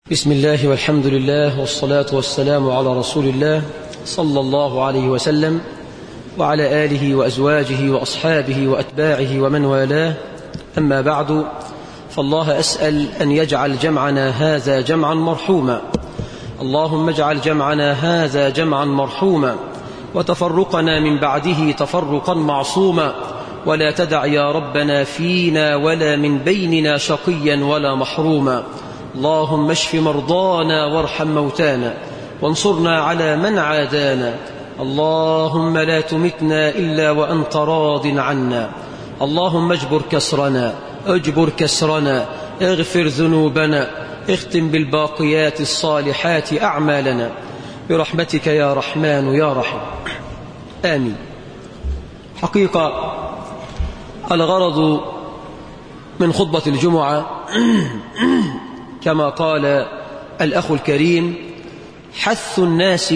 بسم الله والحمد لله والصلاة والسلام على رسول الله صلى الله عليه وسلم وعلى آله وأزواجه وأصحابه وأتباعه ومن والاه أما بعد فالله أسأل أن يجعل جمعنا هذا جمعا مرحوما اللهم اجعل جمعنا هذا جمعا مرحوما وتفرقنا من بعده تفرقا معصوما ولا تدع يا ربنا فينا ولا من بيننا شقيا ولا محروما اللهم اشف مرضانا وارحم موتانا وانصرنا على من عادانا اللهم لا تمتنا إلا وأنت راض عنا اللهم اجبر كسرنا اجبر كسرنا اغفر ذنوبنا اختم بالباقيات الصالحات أعمالنا برحمتك يا رحمن يا رحيم آمين حقيقة الغرض من خطبة الجمعة كما قال الأخ الكريم حث الناس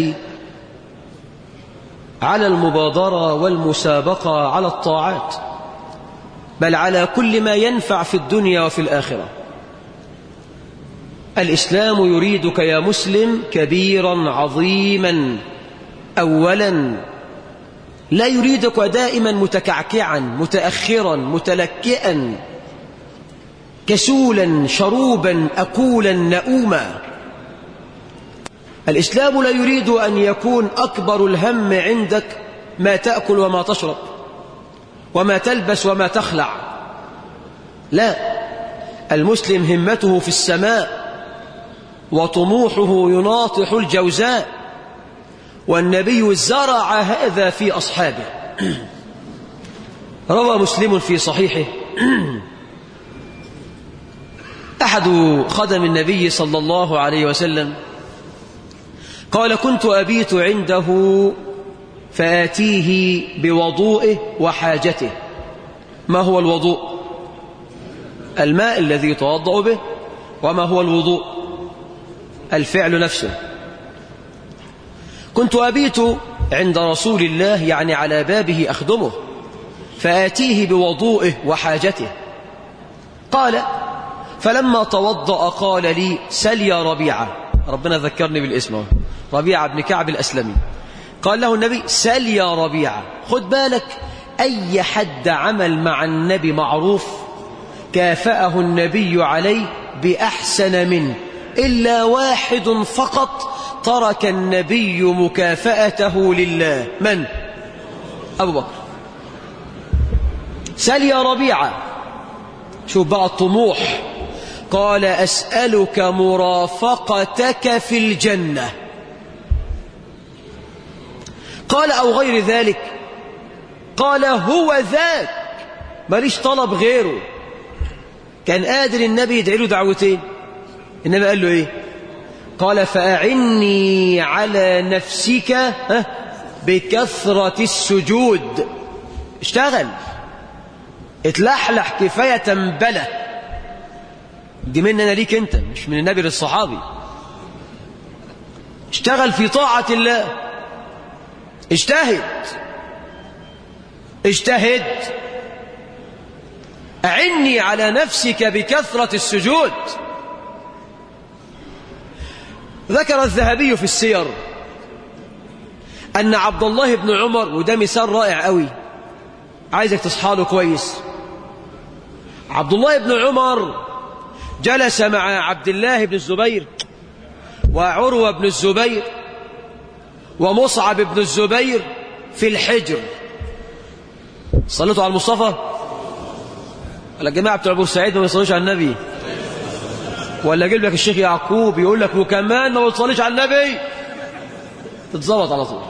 على المبادرة والمسابقة على الطاعات بل على كل ما ينفع في الدنيا وفي الآخرة الإسلام يريدك يا مسلم كبيرا عظيما أولا لا يريدك دائما متكعكعا متأخرا متلكئا كسولا شروبا أقولا نؤوما الإسلام لا يريد أن يكون أكبر الهم عندك ما تأكل وما تشرب وما تلبس وما تخلع لا المسلم همته في السماء وطموحه يناطح الجوزاء والنبي زرع هذا في أصحابه روى مسلم في صحيحه أحد خدم النبي صلى الله عليه وسلم قال كنت أبيت عنده فآتيه بوضوئه وحاجته ما هو الوضوء الماء الذي يتوضأ به وما هو الوضوء الفعل نفسه كنت أبيت عند رسول الله يعني على بابه أخدمه فآتيه بوضوئه وحاجته قال فلما توضأ قال لي سل يا ربيعة ربنا ذكرني بالاسم ربيعة بن كعب الأسلمي قال له النبي سل يا ربيعة خد بالك أي حد عمل مع النبي معروف كافأه النبي عليه بأحسن منه إلا واحد فقط ترك النبي مكافأته لله من؟ أبو بكر سل يا ربيعة شوف بقى الطموح قال أسألك مرافقتك في الجنة قال أو غير ذلك قال هو ذاك ماليش طلب غيره كان قادر النبي يدعي له دعوتين النبي قال له ايه قال فأعني على نفسك بكثرة السجود اشتغل اتلحلح كفاية بلى دي مننا ليك انت مش من النبي للصحابي اشتغل في طاعة الله اجتهد اجتهد أعني على نفسك بكثرة السجود ذكر الذهبي في السير أن عبد الله بن عمر وده مثال رائع قوي عايزك تصحاله كويس عبد الله بن عمر جلس مع عبد الله بن الزبير وعروة بن الزبير ومصعب بن الزبير في الحجر صليتوا على المصطفى ولا الجماعة بتوع ابو سعيد ما بيصلوش على النبي ولا اجيب لك الشيخ يعقوب يقول لك وكمان ما بتصليش على النبي تتظبط على طول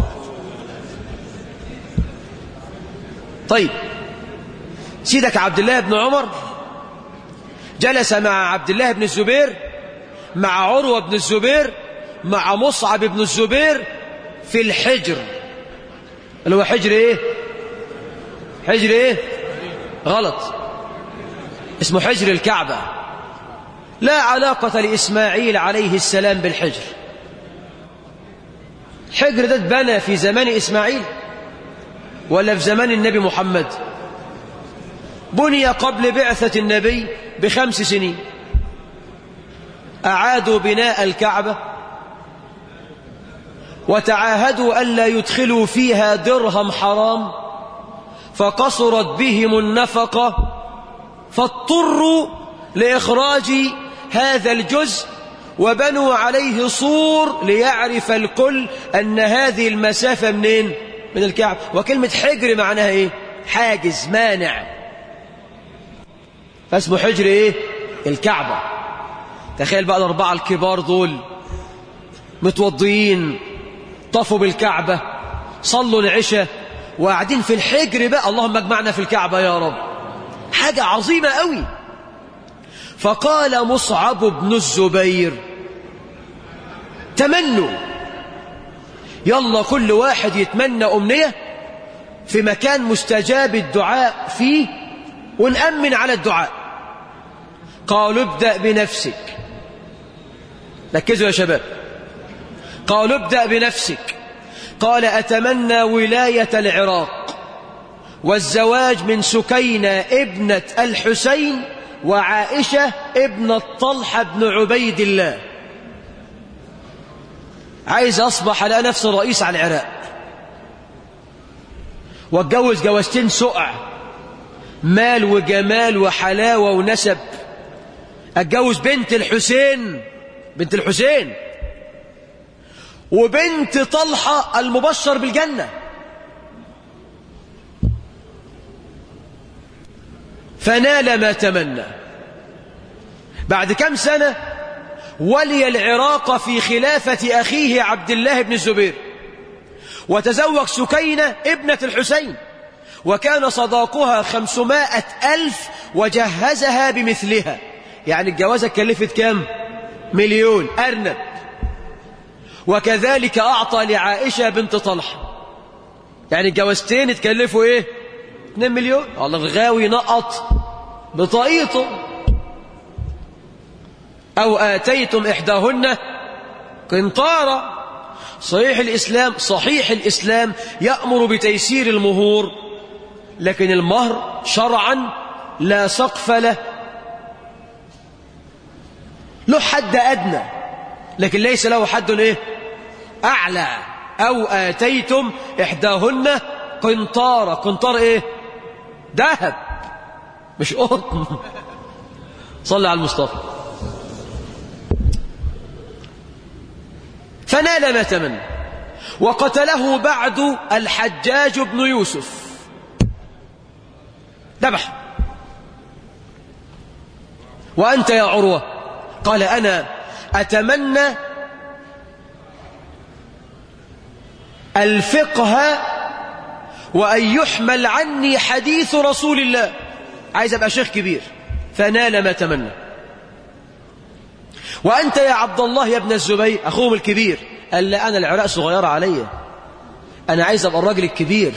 طيب سيدك عبد الله بن عمر جلس مع عبد الله بن الزبير مع عروة بن الزبير مع مصعب بن الزبير في الحجر اللي هو حجر ايه حجر ايه غلط اسمه حجر الكعبة لا علاقة لإسماعيل عليه السلام بالحجر حجر ده اتبنى في زمان إسماعيل ولا في زمان النبي محمد بني قبل بعثة النبي بخمس سنين أعادوا بناء الكعبة وتعاهدوا ألا يدخلوا فيها درهم حرام فقصرت بهم النفقة فاضطروا لإخراج هذا الجزء وبنوا عليه صور ليعرف الكل أن هذه المسافة منين من الكعبة وكلمة حجر معناها إيه حاجز مانع فاسمه حجر إيه الكعبة تخيل بقى الأربعة الكبار دول متوضيين طفوا بالكعبة صلوا العشاء وقاعدين في الحجر بقى اللهم اجمعنا في الكعبة يا رب حاجة عظيمة قوي فقال مصعب بن الزبير تمنوا يلا كل واحد يتمنى أمنية في مكان مستجاب الدعاء فيه ونأمن على الدعاء قالوا ابدأ بنفسك ركزوا يا شباب قالوا ابدأ بنفسك قال أتمنى ولاية العراق والزواج من سكينة ابنة الحسين وعائشة ابنة طلحة بن عبيد الله عايز أصبح على نفس الرئيس على العراق واتجوز جوازتين سقع مال وجمال وحلاوة ونسب اتجوز بنت الحسين بنت الحسين وبنت طلحة المبشر بالجنة فنال ما تمنى بعد كم سنة ولي العراق في خلافة أخيه عبد الله بن الزبير وتزوج سكينة ابنة الحسين وكان صداقها خمسمائة ألف وجهزها بمثلها يعني الجوازة كلفت كام مليون أرنب وكذلك أعطى لعائشة بنت طلحة يعني الجوازتين اتكلفوا ايه 2 مليون الله الغاوي نقط بطاقيته أو آتيتم إحداهن قنطارا صحيح الإسلام صحيح الإسلام يأمر بتيسير المهور لكن المهر شرعا لا سقف له له حد أدنى لكن ليس له حد إيه أعلى أو آتيتم إحداهن قنطارة قنطار إيه ذهب مش قطن صلى على المصطفى فنال ما تمنى وقتله بعد الحجاج بن يوسف ذبح وأنت يا عروة قال أنا أتمنى الفقه وأن يحمل عني حديث رسول الله عايز أبقى شيخ كبير فنال ما تمنى وأنت يا عبد الله يا ابن الزبير أخوهم الكبير قال لا أنا العراق صغيرة عليا أنا عايز أبقى الراجل الكبير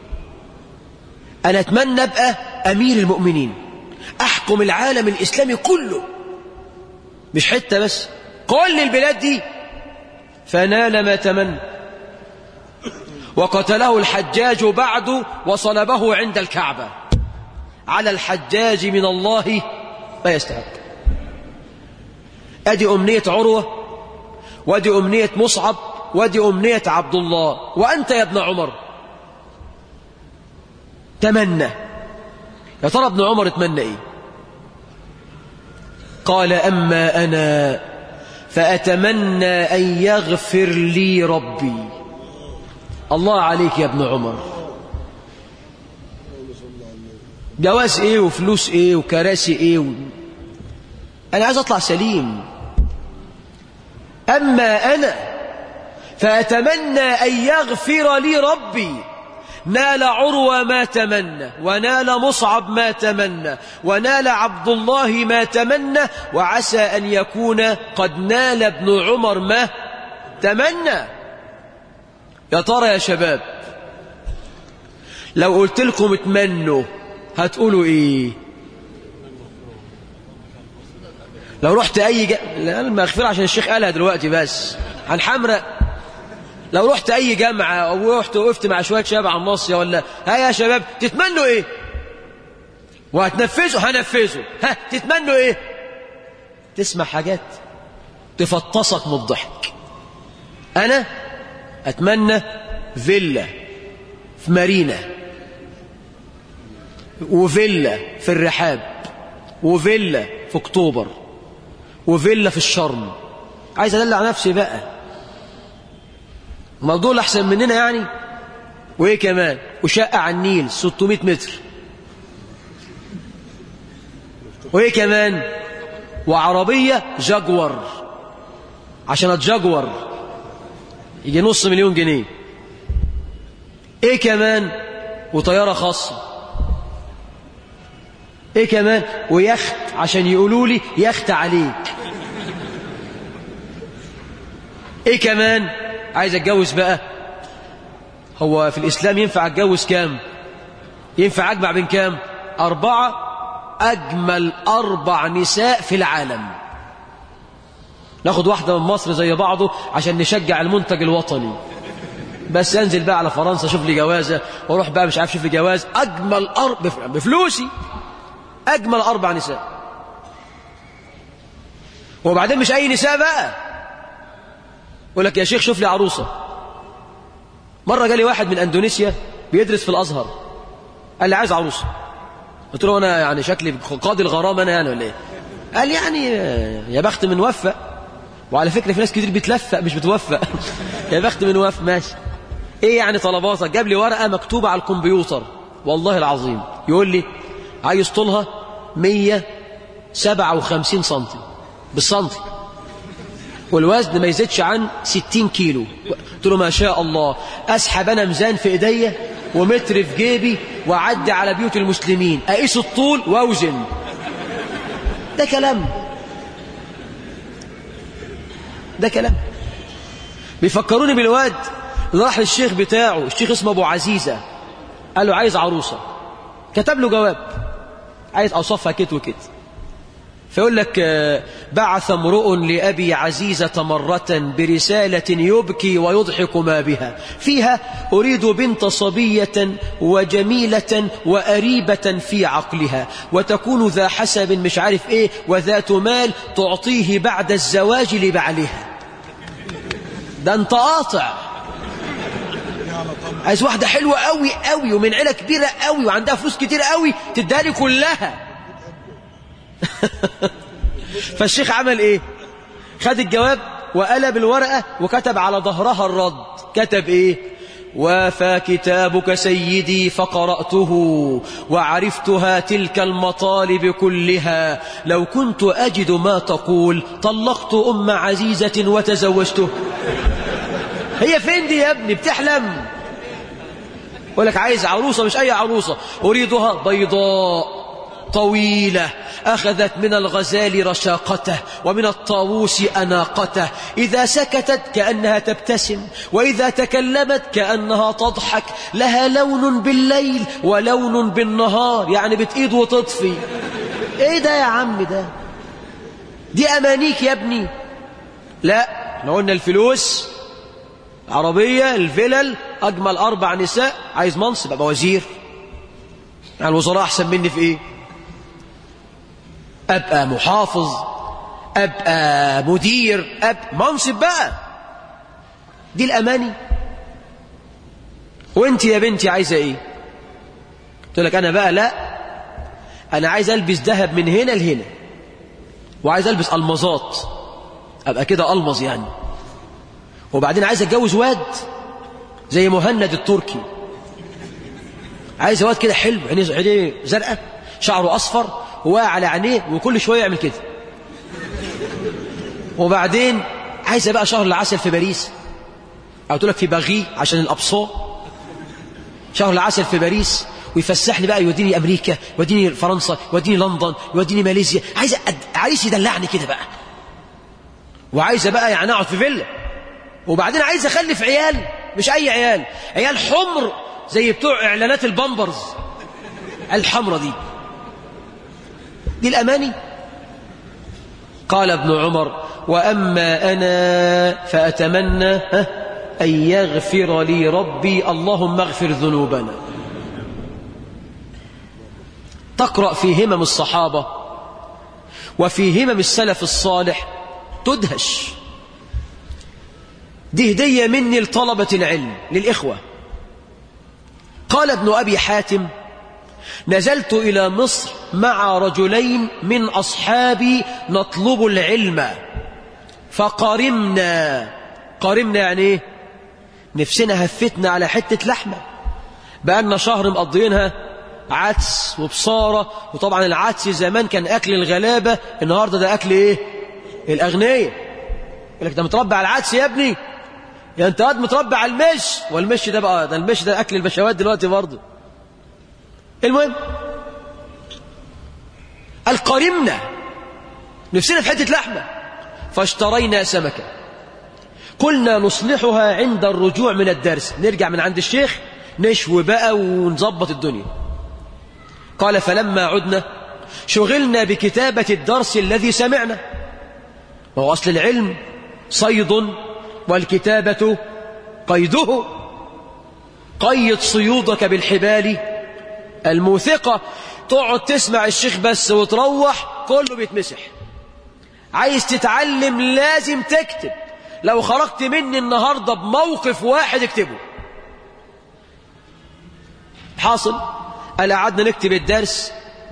أنا أتمنى أبقى أمير المؤمنين أحكم العالم الإسلامي كله مش حتة بس كل البلاد دي فنال ما تمنى وقتله الحجاج بعد وصلبه عند الكعبة على الحجاج من الله ما يستحق أدي أمنية عروة وأدي أمنية مصعب وأدي أمنية عبد الله وأنت يا ابن عمر تمنى يا ترى ابن عمر اتمنى ايه قال أما أنا فأتمنى أن يغفر لي ربي الله عليك يا ابن عمر جواز ايه وفلوس ايه وكراسي ايه و... انا عايز اطلع سليم اما انا فاتمنى ان يغفر لي ربي نال عروة ما تمنى ونال مصعب ما تمنى ونال عبد الله ما تمنى وعسى أن يكون قد نال ابن عمر ما تمنى يا ترى يا شباب لو قلت لكم اتمنوا هتقولوا ايه لو رحت اي ج... لا المغفرة عشان الشيخ قالها دلوقتي بس عن حمرة لو رحت اي جامعة او رحت وقفت مع شوية شباب على الناصية ولا ها يا شباب تتمنوا ايه وهتنفذوا هنفذوا ها تتمنوا ايه تسمع حاجات تفطسك من الضحك أنا أتمنى فيلا في مارينا وفيلا في الرحاب وفيلا في اكتوبر وفيلا في الشرم عايز ادلع نفسي بقى ما دول احسن مننا يعني وايه كمان وشقه على النيل 600 متر وايه كمان وعربيه جاكور عشان اتجاكور يجي نص مليون جنيه ايه كمان وطياره خاصه ايه كمان ويخت عشان يقولوا لي يخت عليك ايه كمان عايز اتجوز بقى هو في الاسلام ينفع اتجوز كام ينفع اجمع بين كام اربعة اجمل اربع نساء في العالم ناخد واحدة من مصر زي بعضه عشان نشجع المنتج الوطني بس انزل بقى على فرنسا اشوف لي جوازه واروح بقى مش عارف اشوف لي جواز اجمل اربع بفلوسي أجمل أربع نساء وبعدين مش أي نساء بقى يقول لك يا شيخ شوف لي عروسة مرة جالي واحد من أندونيسيا بيدرس في الأزهر قال لي عايز عروسة قلت له أنا يعني شكلي قاضي الغرام أنا يعني ولا إيه قال يعني يا بخت من وفق وعلى فكرة في ناس كتير بتلفق مش بتوفق يا بخت من وفق ماشي ايه يعني طلباتك جاب لي ورقة مكتوبة على الكمبيوتر والله العظيم يقول لي عايز طولها 157 سنتي بالسنتي والوزن ما يزيدش عن 60 كيلو قلت له ما شاء الله اسحب انا ميزان في ايديا ومتر في جيبي واعدي على بيوت المسلمين اقيس الطول واوزن ده كلام ده كلام بيفكروني بالواد راح للشيخ بتاعه الشيخ اسمه ابو عزيزه قال له عايز عروسه كتب له جواب عايز اوصفها كده وكده فيقول لك بعث امرؤ لأبي عزيزة مرة برسالة يبكي ويضحك ما بها فيها أريد بنت صبية وجميلة وأريبة في عقلها وتكون ذا حسب مش عارف إيه وذات مال تعطيه بعد الزواج لبعلها ده انت قاطع عايز واحدة حلوة قوي قوي ومن عيلة كبيرة قوي وعندها فلوس كتير قوي تدالي كلها فالشيخ عمل ايه خد الجواب وقلب الورقة وكتب على ظهرها الرد كتب ايه وافى كتابك سيدي فقرأته وعرفتها تلك المطالب كلها لو كنت أجد ما تقول طلقت أم عزيزة وتزوجته هي فين دي يا ابني بتحلم يقول لك عايز عروسة مش أي عروسة أريدها بيضاء طويلة أخذت من الغزال رشاقته ومن الطاووس أناقته إذا سكتت كأنها تبتسم وإذا تكلمت كأنها تضحك لها لون بالليل ولون بالنهار يعني بتقيد وتطفي إيه ده يا عم ده دي أمانيك يا ابني لا احنا قلنا الفلوس عربية الفلل أجمل أربع نساء عايز منصب أبقى وزير يعني الوزراء أحسن مني في إيه أبقى محافظ أبقى مدير أبقى منصب بقى دي الأماني وانت يا بنتي عايزة ايه قلت لك أنا بقى لا أنا عايز ألبس ذهب من هنا لهنا وعايز ألبس ألمظات أبقى كده ألمظ يعني وبعدين عايز أتجوز واد زي مهند التركي عايز واد كده حلو عينيه عينيه زرقاء شعره أصفر وواقع على عينيه وكل شوية يعمل كده وبعدين عايزة بقى شهر العسل في باريس قلت لك في باغي عشان الأبصار شهر العسل في باريس ويفسحني بقى يوديني أمريكا يوديني فرنسا يوديني لندن يوديني ماليزيا عايز أد... عايز يدلعني كده بقى وعايزة بقى يعني أقعد في فيلا وبعدين عايز أخلف عيال مش أي عيال عيال حمر زي بتوع إعلانات البامبرز الحمرة دي دي الأماني قال ابن عمر وأما أنا فأتمنى أن يغفر لي ربي اللهم اغفر ذنوبنا تقرأ في همم الصحابة وفي همم السلف الصالح تدهش دي هدية مني لطلبة العلم للإخوة قال ابن أبي حاتم نزلت إلى مصر مع رجلين من أصحابي نطلب العلم فقرمنا قرمنا يعني ايه نفسنا هفتنا على حتة لحمة بقالنا شهر مقضيينها عدس وبصارة وطبعا العدس زمان كان أكل الغلابة النهاردة ده أكل إيه الأغنياء يقول لك ده متربى على العدس يا ابني يا انت قد متربى على المش والمش ده بقى ده المش ده أكل البشوات دلوقتي برضه المهم القرمنا نفسنا في حتة لحمة فاشترينا سمكة قلنا نصلحها عند الرجوع من الدرس نرجع من عند الشيخ نشوي بقى ونظبط الدنيا قال فلما عدنا شغلنا بكتابة الدرس الذي سمعنا وهو أصل العلم صيد والكتابة قيده قيد صيودك بالحبال الموثقة تقعد تسمع الشيخ بس وتروح كله بيتمسح عايز تتعلم لازم تكتب لو خرجت مني النهاردة بموقف واحد اكتبه حاصل ألا قعدنا نكتب الدرس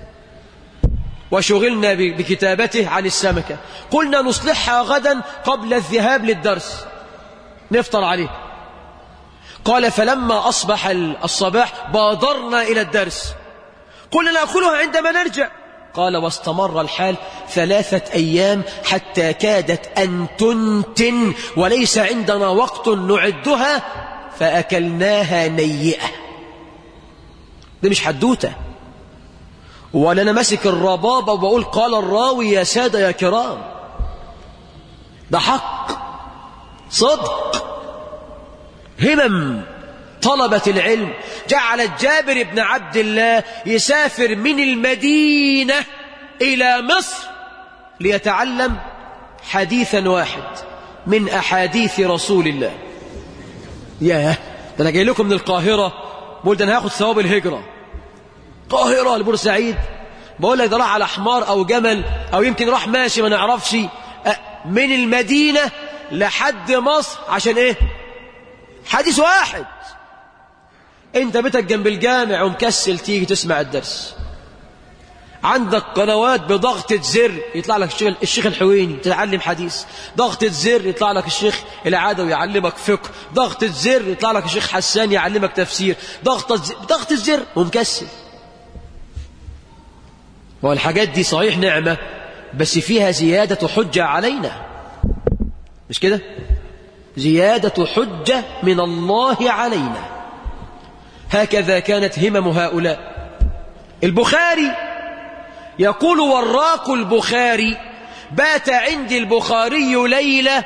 وشغلنا بكتابته عن السمكة قلنا نصلحها غدا قبل الذهاب للدرس نفطر عليه قال فلما أصبح الصباح بادرنا إلى الدرس قلنا نأكلها عندما نرجع قال واستمر الحال ثلاثة أيام حتى كادت أن تنتن وليس عندنا وقت نعدها فأكلناها نيئة دي مش حدوتة ولا أنا ماسك الربابة وبقول قال الراوي يا سادة يا كرام ده حق صدق همم طلبة العلم جعل جابر بن عبد الله يسافر من المدينة إلى مصر ليتعلم حديثا واحد من أحاديث رسول الله ياه ده أنا جاي لكم من القاهرة بقول ده أنا هاخد ثواب الهجرة قاهرة لبورسعيد بقول لك ده راح على حمار أو جمل أو يمكن راح ماشي ما نعرفش من المدينة لحد مصر عشان إيه حديث واحد انت بيتك جنب الجامع ومكسل تيجي تسمع الدرس عندك قنوات بضغطة زر يطلع لك الشيخ, الشيخ الحويني تتعلم حديث ضغطة زر يطلع لك الشيخ العادوي يعلمك فقه ضغطة زر يطلع لك الشيخ حسان يعلمك تفسير ضغطة زر ضغطة زر ومكسل والحاجات دي صحيح نعمة بس فيها زيادة حجة علينا مش كده زيادة حجة من الله علينا هكذا كانت همم هؤلاء البخاري يقول وراق البخاري بات عندي البخاري ليلة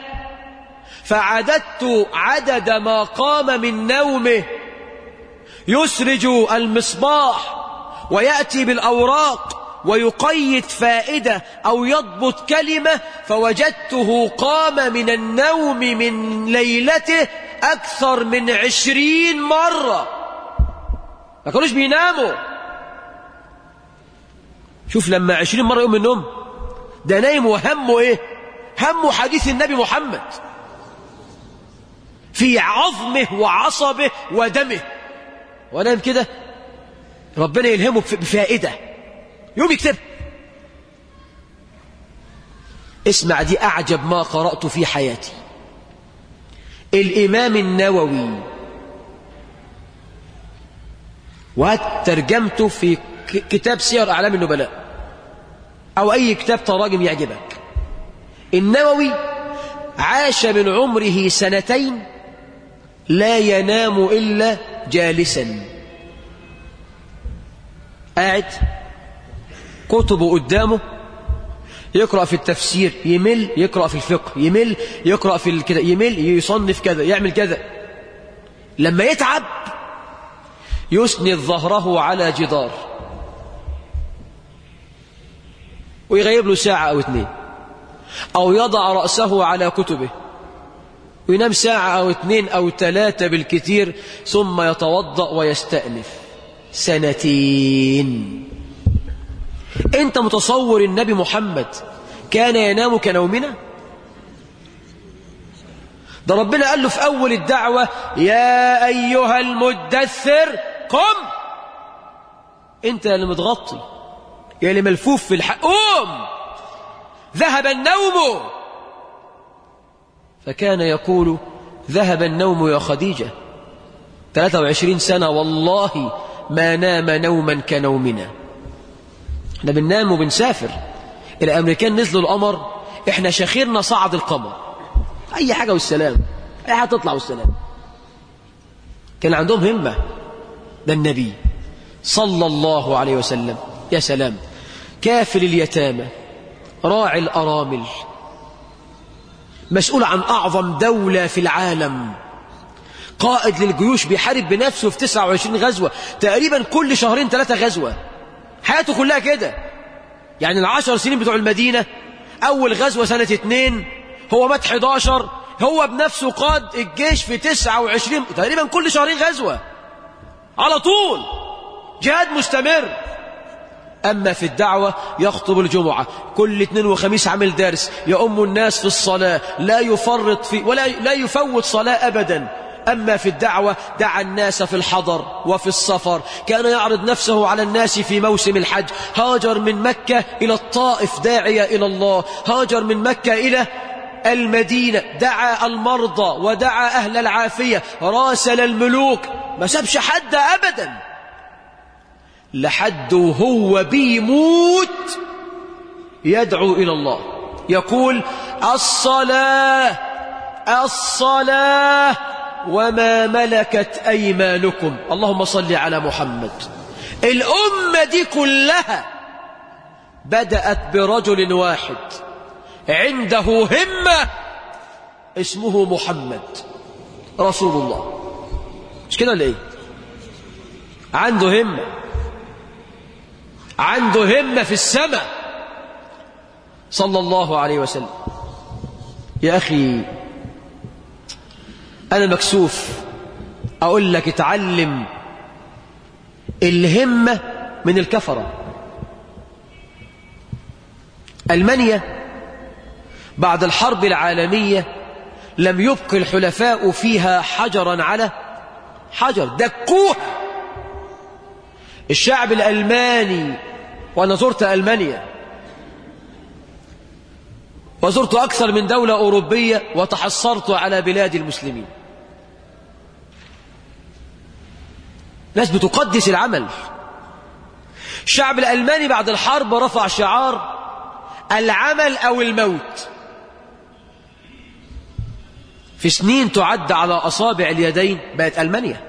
فعددت عدد ما قام من نومه يسرج المصباح ويأتي بالأوراق ويقيد فائدة أو يضبط كلمة فوجدته قام من النوم من ليلته أكثر من عشرين مرة ما كانوش بيناموا شوف لما عشرين مرة يقوم من النوم ده نايم وهمه ايه همه حديث النبي محمد في عظمه وعصبه ودمه ونام كده ربنا يلهمه بفائدة يوم يكتب اسمع دي أعجب ما قرأت في حياتي الإمام النووي وترجمته في كتاب سير أعلام النبلاء أو أي كتاب تراجم يعجبك النووي عاش من عمره سنتين لا ينام إلا جالسا قاعد كتبه قدامه يقرأ في التفسير يمل يقرأ في الفقه يمل يقرأ في الكذا يمل يصنف كذا يعمل كذا لما يتعب يسند ظهره على جدار ويغيب له ساعة أو اثنين أو يضع رأسه على كتبه وينام ساعة أو اثنين أو ثلاثة بالكثير ثم يتوضأ ويستأنف سنتين أنت متصور النبي محمد كان ينام كنومنا ده ربنا قال له في أول الدعوة يا أيها المدثر قم أنت اللي متغطي يا اللي ملفوف في الحق قوم ذهب النوم فكان يقول ذهب النوم يا خديجة 23 سنة والله ما نام نوما كنومنا احنا بننام وبنسافر الامريكان نزلوا القمر احنا شاخيرنا صعد القمر اي حاجة والسلام اي حاجة تطلع والسلام كان عندهم همة ده النبي صلى الله عليه وسلم يا سلام كافل اليتامى راعي الأرامل مسؤول عن أعظم دولة في العالم قائد للجيوش بيحارب بنفسه في 29 غزوة تقريبا كل شهرين ثلاثة غزوة حياته كلها كده يعني العشر سنين بتوع المدينة أول غزوة سنة اتنين هو مات 11 هو بنفسه قاد الجيش في 29 تقريبا كل شهرين غزوة على طول جهاد مستمر أما في الدعوة يخطب الجمعة كل اثنين وخميس عامل درس يؤم الناس في الصلاة لا يفرط في ولا لا يفوت صلاة أبدا أما في الدعوة دعا الناس في الحضر وفي السفر كان يعرض نفسه على الناس في موسم الحج هاجر من مكة إلى الطائف داعية إلى الله هاجر من مكة إلى المدينة دعا المرضى ودعا أهل العافية راسل الملوك ما سابش حد أبدا لحد وهو بيموت يدعو إلى الله يقول الصلاة الصلاة وما ملكت أيمانكم اللهم صل على محمد الأمة دي كلها بدأت برجل واحد عنده همة اسمه محمد رسول الله مش كده ولا ايه عنده همة عنده همة في السماء صلى الله عليه وسلم يا أخي أنا مكسوف أقول لك اتعلم الهمة من الكفرة ألمانيا بعد الحرب العالمية لم يبق الحلفاء فيها حجرا على حجر دكوها الشعب الألماني وأنا زرت ألمانيا وزرت أكثر من دولة أوروبية وتحصرت على بلاد المسلمين ناس بتقدس العمل الشعب الألماني بعد الحرب رفع شعار العمل أو الموت في سنين تعد على أصابع اليدين بقت ألمانيا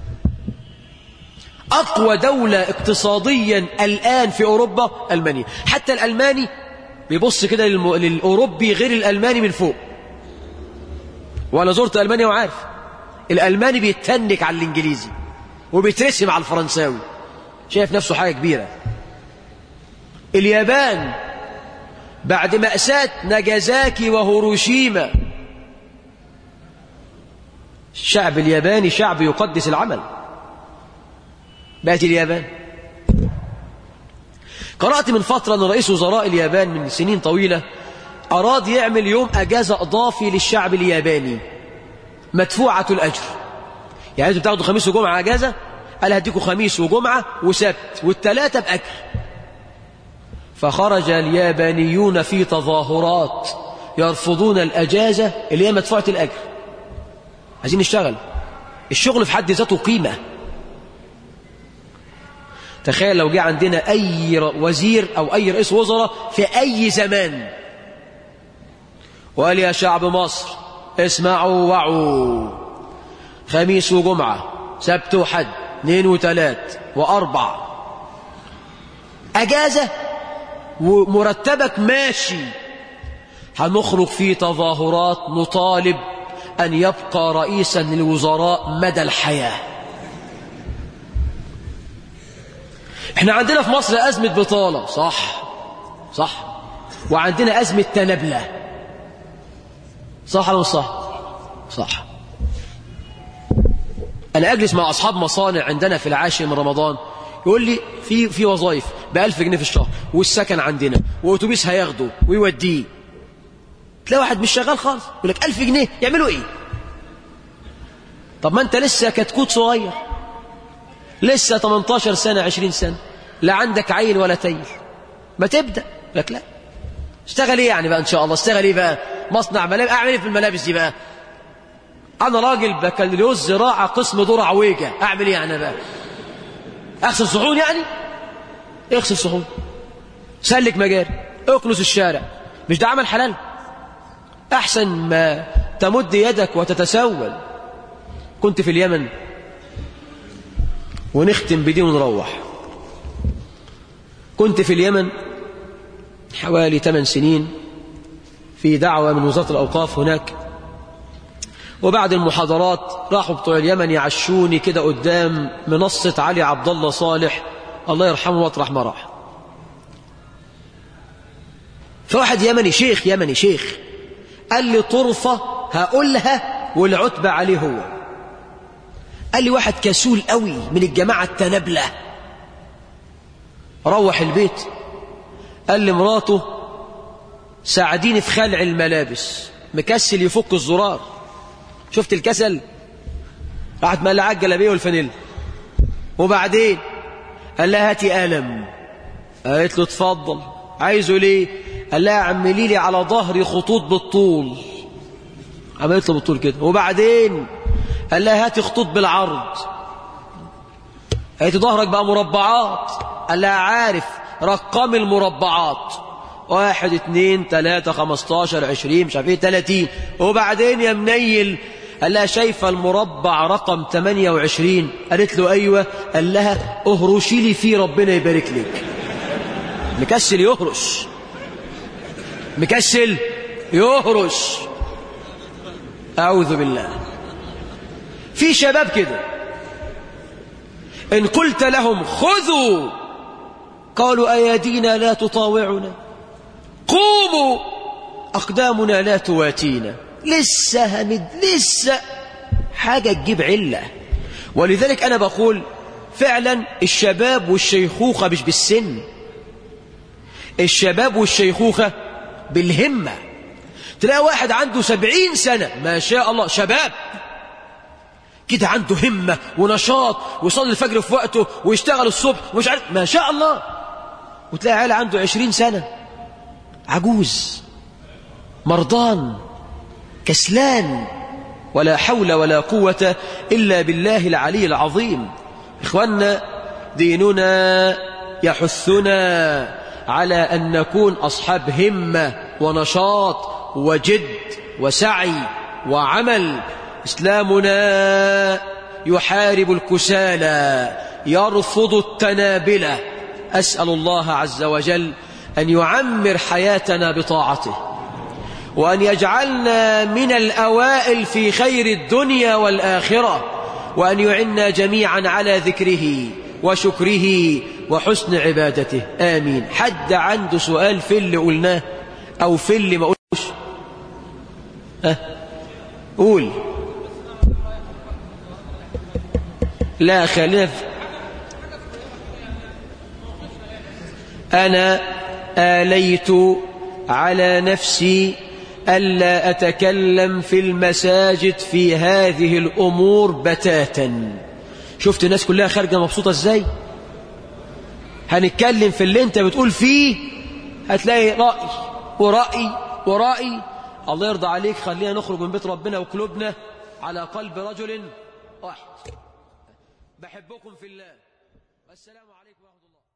أقوى دولة اقتصاديا الآن في أوروبا ألمانيا حتى الألماني بيبص كده للم... للأوروبي غير الألماني من فوق وأنا زرت ألمانيا وعارف الألماني بيتنك على الإنجليزي وبيترسم على الفرنساوي شايف نفسه حاجة كبيرة اليابان بعد مأساة ناجازاكي وهيروشيما الشعب الياباني شعب يقدس العمل بقت اليابان قرأت من فترة أن رئيس وزراء اليابان من سنين طويلة أراد يعمل يوم أجازة إضافي للشعب الياباني مدفوعة الأجر يعني أنتوا بتاخدوا خميس وجمعة أجازة قال هديكوا خميس وجمعة وسبت والتلاتة بأجر فخرج اليابانيون في تظاهرات يرفضون الأجازة اللي هي مدفوعة الأجر عايزين نشتغل الشغل في حد ذاته قيمة تخيل لو جه عندنا أي وزير أو أي رئيس وزراء في أي زمان وقال يا شعب مصر اسمعوا وعوا خميس وجمعة سبت وحد اثنين وثلاث وأربع أجازة ومرتبك ماشي هنخرج في تظاهرات نطالب أن يبقى رئيسا للوزراء مدى الحياة احنا عندنا في مصر أزمة بطالة صح صح وعندنا أزمة تنبلة صح ولا صح صح أنا أجلس مع أصحاب مصانع عندنا في العاشر من رمضان يقول لي في في وظائف ب 1000 جنيه في الشهر والسكن عندنا وأتوبيس هياخده ويوديه تلاقي واحد مش شغال خالص يقول لك 1000 جنيه يعملوا إيه طب ما انت لسه كتكوت صغير لسه 18 سنة 20 سنة لا عندك عيل ولا تيل ما تبدأ لك لا اشتغل ايه يعني بقى ان شاء الله اشتغل ايه بقى مصنع ملابس اعمل ايه في الملابس دي بقى انا راجل بكالوريوس زراعة قسم ذرة عويجة اعمل ايه يعني بقى اغسل صحون يعني اغسل صحون سلك مجاري اكنس الشارع مش ده عمل حلال احسن ما تمد يدك وتتسول كنت في اليمن ونختم بدي ونروح كنت في اليمن حوالي 8 سنين في دعوة من وزارة الأوقاف هناك وبعد المحاضرات راحوا بتوع اليمن يعشوني كده قدام منصة علي عبد الله صالح الله يرحمه واطرح ما راح فواحد يمني شيخ يمني شيخ قال لي طرفة هقولها والعتبة عليه هو قال لي واحد كسول قوي من الجماعة التنابلة روح البيت قال لي مراته ساعديني في خلع الملابس مكسل يفك الزرار شفت الكسل راحت مقلعه الجلابيه والفانيلا وبعدين قال لها هاتي قلم قالت له اتفضل عايزه ليه قال لها اعملي لي على ظهري خطوط بالطول عملت له بالطول كده وبعدين قال لها هاتي خطوط بالعرض قالت ظهرك بقى مربعات قال لها عارف رقم المربعات واحد اتنين تلاتة خمستاشر عشرين مش عارف ايه تلاتين وبعدين يا منيل قال لها شايفة المربع رقم 28 قالت له أيوة قال لها اهرشي لي فيه ربنا يبارك لك مكسل يهرش مكسل يهرش أعوذ بالله في شباب كده إن قلت لهم خذوا قالوا أيادينا لا تطاوعنا قوموا أقدامنا لا تواتينا لسه هند لسه حاجة تجيب علة ولذلك أنا بقول فعلا الشباب والشيخوخة مش بالسن الشباب والشيخوخة بالهمة تلاقي واحد عنده سبعين سنة ما شاء الله شباب كده عنده همة ونشاط ويصلي الفجر في وقته ويشتغل الصبح ومش عارف ما شاء الله وتلاقي عيال عنده عشرين سنة عجوز مرضان كسلان ولا حول ولا قوة إلا بالله العلي العظيم إخواننا ديننا يحثنا على أن نكون أصحاب همة ونشاط وجد وسعي وعمل إسلامنا يحارب الكسالى يرفض التنابلة أسأل الله عز وجل أن يعمر حياتنا بطاعته وأن يجعلنا من الأوائل في خير الدنيا والآخرة وأن يعنا جميعا على ذكره وشكره وحسن عبادته آمين حد عنده سؤال في اللي قلناه أو في اللي ما قلناش أه قول لا خلاف أنا آليت على نفسي ألا أتكلم في المساجد في هذه الأمور بتاتا شفت الناس كلها خارجة مبسوطة ازاي هنتكلم في اللي انت بتقول فيه هتلاقي رأي ورأي ورأي الله يرضى عليك خلينا نخرج من بيت ربنا وقلوبنا على قلب رجل واحد بحبكم في الله والسلام عليكم ورحمة الله